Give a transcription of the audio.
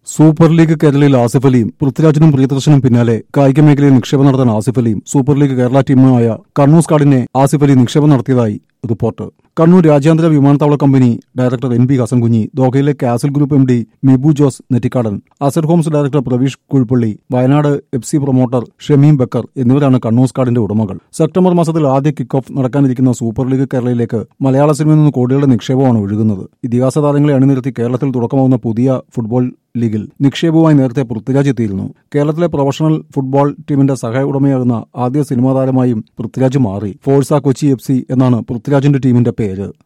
super league കേരളയിൽ ആസിഫ് അലിയും പൃഥ്വിരാജിനും പ്രിയദർശനും പിന്നാലെ കായിക മേഖലയിൽ നിക്ഷേപം നടത്താൻ ആസിഫ് അലിയും സൂപ്പർ ലീഗ് കേരള ടീമുമായ കണ്ണൂർ സ്കാഡിനെ ആസിഫ് അലി നിക്ഷേപം നടത്തിയതായി റിപ്പോർട്ട് കണ്ണൂർ രാജ്യാന്തര വിമാനത്താവള company director N P Hasankunhi ദോഹയിലെ castle group M D Mibu Jose Nettikkadan Azar homes director Praveesh Kuzhippally Wayanad F C promoter Shameem Bakkar എന്നിവരാണ് കണ്ണൂർ സ്കാഡിന്റെ ഉടമകൾ സെപ്റ്റംബർ മാസത്തിൽ ആദ്യ കിക്ക് ഓഫ് നടക്കാനിരിക്കുന്ന സൂപ്പർ ലീഗ് കേരളയിലേക്ക് മലയാള സിനിമയിൽ നിന്ന് കോടികളുടെ നിക്ഷേപമാണ് ഒഴുകുന്നത് ഇതിഹാസ താരങ്ങളെ അണിനിരത്തി കേരളത്തിൽ തുടക്കമാവുന്ന പുതിയ ഫുട്ബോൾ ലീഗിൽ നിക്ഷേപവുമായി നേരത്തെ പൃഥ്വിരാജ് എത്തിയിരുന്നു കേരളത്തിലെ പ്രൊഫഷണൽ ഫുട്ബോൾ ടീമിന്റെ സഹ ഉടമയാകുന്ന ആദ്യ സിനിമാ താരമായും പൃഥ്വിരാജ് മാറി ഫോഴ്സ കൊച്ചി എഫ് സി എന്നാണ് പൃഥ്വിരാജിന്റെ ടീമിന്റെ പേര്